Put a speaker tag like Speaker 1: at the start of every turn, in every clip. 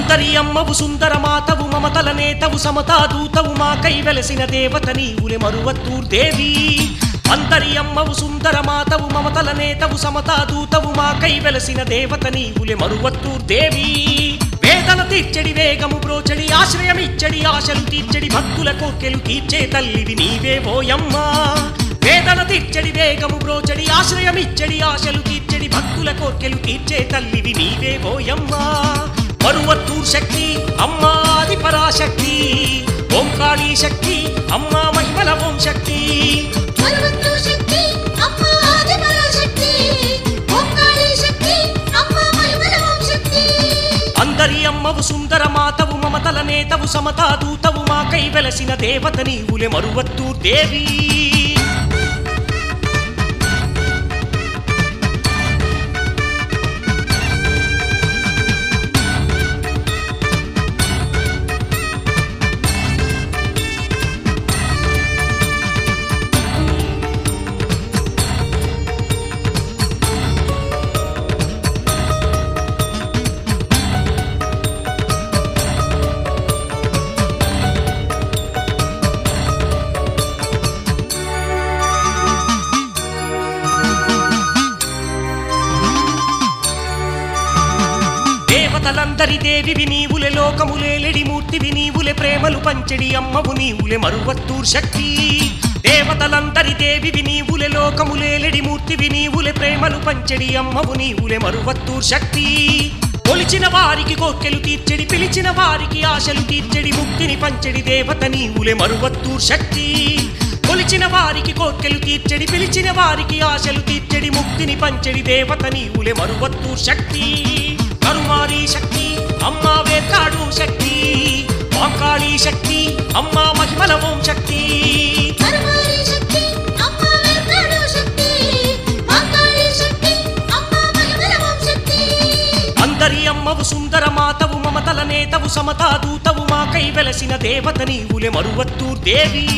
Speaker 1: అంతరియమ్మవు సుందర మాతవు మమతల నేతవు సమతా దూతవు మాకై వెలసిన దేవత నీవులే మరువత్తూర్ దేవి అంతరియమ్మవు సుందర మాతవు మమతల నేతవు సమతా దూతవు మాకై వెలసిన దేవత నీవులే మరువత్తూర్ దేవి వేదన తీర్చడి వేగము బ్రోచడి ఆశ్రయమిచ్చడి ఆశలు తీర్చడి భక్తుల కోర్కెలు తీర్చే తల్లివి నీవే ఓయమ్మా వేదన తీర్చడి వేగము బ్రోచడి ఆశ్రయమిచ్చడి ఆశలు తీర్చడి భక్తుల కోర్కెలు తీర్చే తల్లివి నీవే ఓయమ్మా మరువత్తూర్ శక్తి అమ్మా ఆది పరాశక్తి ఓంకాళీ శక్తి అమ్మా మహిమల ఓం శక్తి
Speaker 2: మరువత్తు శక్తి అమ్మ ఆది పరాశక్తి ఓంకాళీ శక్తి అమ్మ మహిమల ఓం శక్తి
Speaker 1: అందరి అమ్మవు సుందర మాతవు మమతల నేతవు సమతా దూతవు మాకై వెలసిన దేవత నీవులే మరువత్తూర్ దేవి దేవతలందరి దేవివి నీవులే లోకములేలెడి మూర్తివి నీవులే ప్రేమలు పంచెడి అమ్మవు నీవులే మరువత్తూర్ శక్తి దేవతలందరి దేవివి నీవులే లోకములేలెడి మూర్తివి నీవులే ప్రేమలు పంచెడి అమ్మవు నీవులే మరువత్తూర్ శక్తి కొలిచిన వారికి కోర్కెలు తీర్చెడి పిలిచిన వారికి ఆశలు తీర్చెడి ముక్తిని పంచెడి దేవత నీవులే మరువత్తూర్ శక్తి కొలిచిన వారికి కోర్కెలు తీర్చెడి పిలిచిన వారికి ఆశలు తీర్చెడి ముక్తిని పంచెడి దేవత నీవులే మరువత్తూర్ శక్తి కరుమారి శక్తి అమ్మా వేకాడు శక్తి వాంకాళీ శక్తి అమ్మా మహిమల ఓం శక్తి
Speaker 2: కరుమారి శక్తి అమ్మ వెంకడు శక్తి ఓంకాళీ శక్తి అమ్మ మహిమల ఓం శక్తి
Speaker 1: అందరి అమ్మవు సుందర మాతవు మమతల నేతవు సమతా దూతవు మాకై వెలసిన దేవత నీవులే మరువత్తూర్ దేవి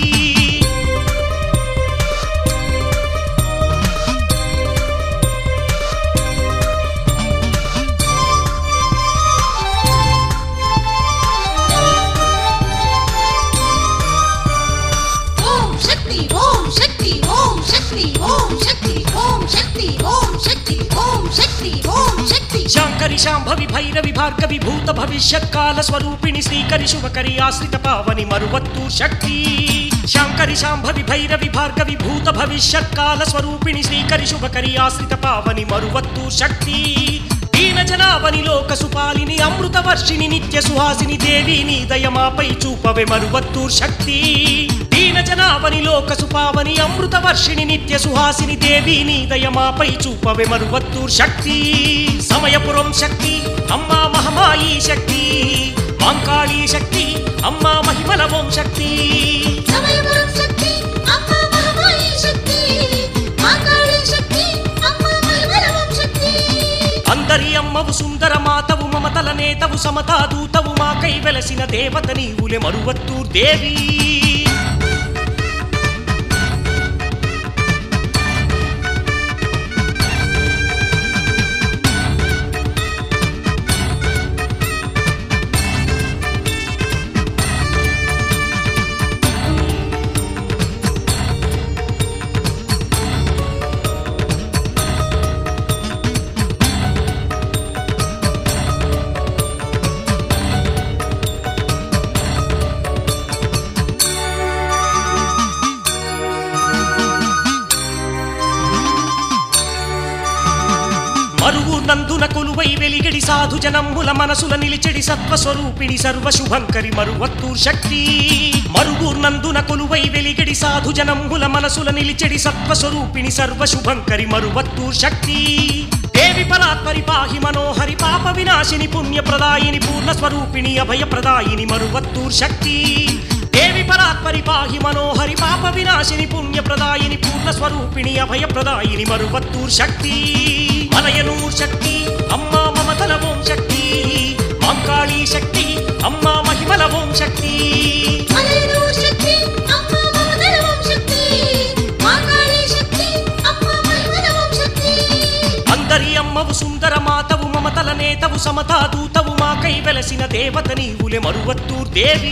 Speaker 2: ఓం శక్తి ఓం శక్తి ఓం శక్తి ఓం శక్తి ఓం శక్తి ఓం శక్తి ఓం శక్తి ఓం శక్తి
Speaker 1: శాంకరి శాంభవి భైరవి భార్గవి భూత భవిష్యత్ కాల స్వరూపిణి శ్రీకరి శుభకరి ఆశ్రిత పావని మరువత్తు శక్తి శాంకరి శాంభవి భైరవి భార్గవి భూత భవిష్యత్ కాల స్వరూపిణి శ్రీకరి శుభకరి ఆశ్రిత పావని మరువత్తు శక్తి దీన జనావని లోక సుపాలిని అమృత వర్షిణి నిత్య సుహాసిని దేవి నీ దయమాపై చూపవే మరువత్తు శక్తి దీన జనావని లోక సుపావని అమృత వర్షిణి నిత్య సుహాసిని దేవి నీ దయమాపై చూపవే మరువత్తూర్ శక్తి సమయపురం శక్తి అమ్మా మహమాయి శక్తి మాంకాళీ శక్తి అమ్మా మహిమల ఓం శక్తి
Speaker 2: సమయపురం శక్తి అమ్మ మహమాయి శక్తి ఓంకాళీ శక్తి అమ్మ మహిమల ఓం శక్తి
Speaker 1: అందరి అమ్మవు సుందర మాతవు మమతల నేతవు సమతా దూతవు మాకై వెలసిన దేవత నీవులే మరువత్తూర్ దేవి మరువు నందున కొలువై వెలిగడి సాధు జనమ్ముల మనసుల నిలిచెడి సత్వస్వరూపిణి సర్వశుభంకరి మరువత్తూర్ శక్తి మరువు నందున కొలువై వెలిగడి సాధు జనమ్ముల మనసుల నిలిచెడి సత్వస్వరూపిణి సర్వశుభంకరి మరువత్తూర్ శక్తి దేవి పరాత్పరి పాహి మనోహరి పాప వినాశిని పుణ్యప్రదాయిని పూర్ణ స్వరూపిణి అభయప్రదాయిని మరువత్తూర్ శక్తి దేవి పరాత్పరి పాహి మనోహరి పాప వినాశిని పుణ్యప్రదాయిని పూర్ణ స్వరూపిణి అభయప్రదాయిని మరువత్తూర్ శక్తి మలయనూర్ శక్తి అమ్మా మమతల ఓం శక్తి మాంకాళీ శక్తి అమ్మా మహిమల ఓం శక్తి
Speaker 2: మలయనూర్ శక్తి అమ్మ మమతల ఓం శక్తి ఓంకాళీ శక్తి అమ్మ మహిమల ఓం శక్తి
Speaker 1: అందరి అమ్మవు సుందర మాతవు మమతల నేతవు సమతా దూతవు మాకై వెలసిన దేవత నీవులే మరువత్తూర్ దేవి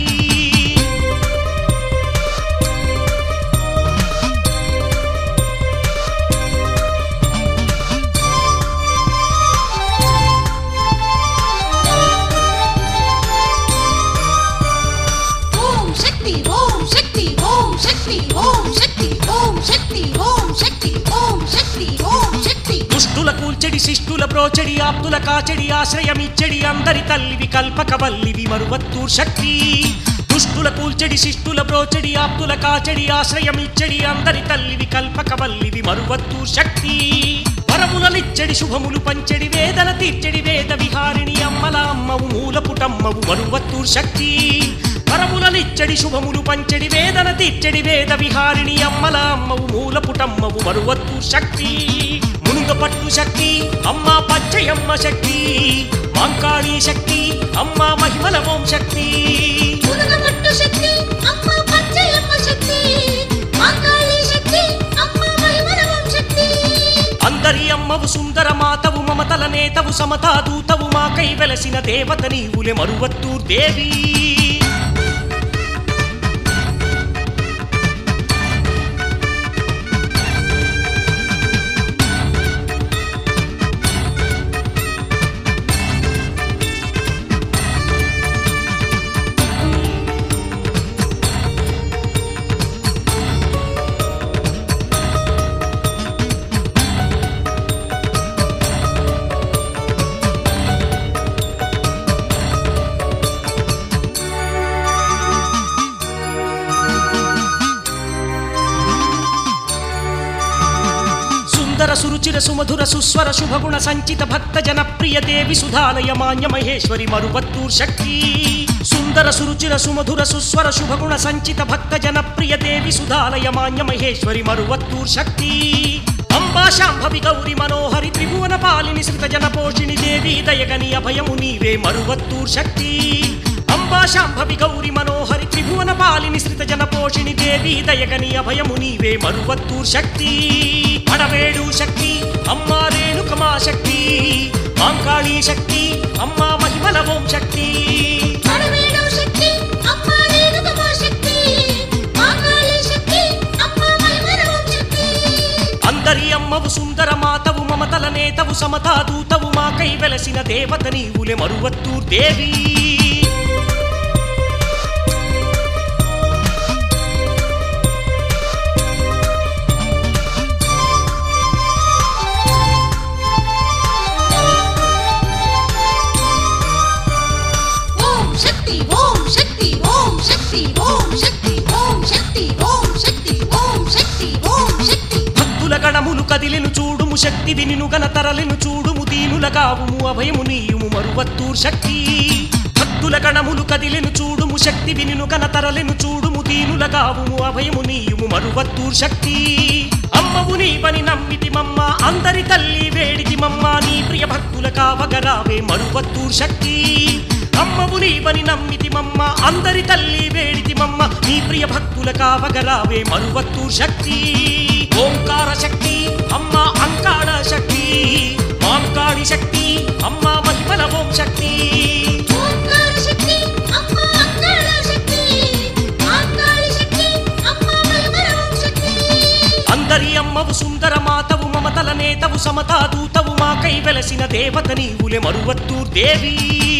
Speaker 2: ఓం శక్తి ఓం శక్తి ఓం శక్తి ఓం శక్తి ఓం శక్తి ఓం శక్తి ఓం శక్తి ఓం శక్తి
Speaker 1: దుష్టుల కూల్చెడి శిష్టుల ప్రోచెడి ఆప్తుల కాచెడి ఆశ్రయమిచ్చడి అందరి తల్లివి కల్పక వల్లివి మరువత్తూర్ శక్తి దుష్టుల కూల్చెడి శిష్టుల ప్రోచెడి ఆప్తుల కాచెడి ఆశ్రయమిచ్చడి అందరి తల్లివి కల్పక వల్లివి మరువత్తూర్ శక్తి వరములనిచ్చడి శుభములు పంచెడి వేదన తీర్చెడి వేద విహారిణి అమ్మల అమ్మవు మూలపుటమ్మవు మరువత్తూర్ శక్తి వరములనిచ్చడి శుభములు పంచెడి వేదన తీర్చెడి వేద విహారిణి అమ్మల అమ్మవు మూలపుటమ్మవు మరువత్తూర్ శక్తి మునుగ పట్టు శక్తి అమ్మా పచ్చయమ్మ శక్తి మాంకాళీ శక్తి అమ్మా మహిమల ఓం శక్తి
Speaker 2: మునగపట్టు శక్తి అమ్మ పచ్చయమ్మ శక్తి మాంకాళి శక్తి అమ్మ మహిమల ఓం శక్తి
Speaker 1: అందరి అమ్మవు సుందర మాతవు మమతల నేతవు సమతా దూతవు మాకై వెలసిన దేవత నీవులే మరువత్తూర్ దేవి సుందర సురుచిర సుమధుర సుస్వర శుభగుణ సంచిత భక్త జనప్రియ దేవి సుధాలయ మాన్య మహేశ్వరి మరువత్తూర్ శక్తి సుందర సురుచిర సుమధుర సుస్వర శుభగుణ సంచిత భక్త జనప్రియ దేవి సుధాలయ మాన్య మహేశ్వరి మరువత్తూర్ శక్తి అంబా శాంభవి గౌరి మనోహరి త్రిభువన పాలిని శ్రిత జన పోషిణి దేవి దయగని అభయము నీవే మరువత్తూర్ శక్తి అంబా శాంభవి గౌరి మనోహరి త్రిభువన పాలిని శ్రిత జన పోషిణి దేవి దయగని అభయము నీవే మరువత్తూర్ శక్తి అడవేడు శక్తి అమ్మా రేణుకమా శక్తి మాంకాళీ శక్తి అమ్మా మహిమల ఓం శక్తి
Speaker 2: పరమేడు శక్తి అమ్మ రేణుకమ్మ శక్తి మాంకాళి శక్తి అమ్మ మహిమల ఓం శక్తి
Speaker 1: అందరి అమ్మవు సుందర మాతవు మమతల నేతవు సమతా దూతవు మాకై వెలసిన దేవత నీవులే మరువత్తూర్ దేవి
Speaker 2: ఓం శక్తి ఓం శక్తి ఓం శక్తి ఓం శక్తి ఓం శక్తి ఓం శక్తి ఓం శక్తి ఓం శక్తి
Speaker 1: భక్తుల గణములు కదిలెను చూడుము శక్తి వినిను గణతరలెను చూడుము దీనుల కావుము అభయము నీయుము మరువత్తూర్ శక్తి భక్తుల గణములు కదిలెను చూడుము శక్తి వినిను గణతరలెను చూడుము దీనుల కావుము అభయము నీయుము మరువత్తూర్ శక్తి అమ్మవు నీవని నమ్మితి మమ్మ అందరి తల్లి వేడితి మమ్మ నీ ప్రియ భక్తుల కావగరావే మరువత్తూర్ శక్తి అమ్మవు నీవని నమ్మితి మమ్మ అందరి తల్లి వేడితి మమ్మ నీ ప్రియ భక్తుల కావగరావే మరువత్తూర్ శక్తి ఓంకార శక్తి అమ్మ అంకాళ శక్తి మాంకాళి శక్తి అమ్మ మహిమల ఓం శక్తి
Speaker 2: ఓంకార శక్తి అమ్మ అంగాళ శక్తి మాంకాళి శక్తి అమ్మ మహిమల ఓం శక్తి
Speaker 1: అందరి అమ్మవు సుందర మాతవు మమతల నేతవు సమతా దూతవు మాకై వెలసిన దేవత నీవులే మరువత్తూర్ దేవి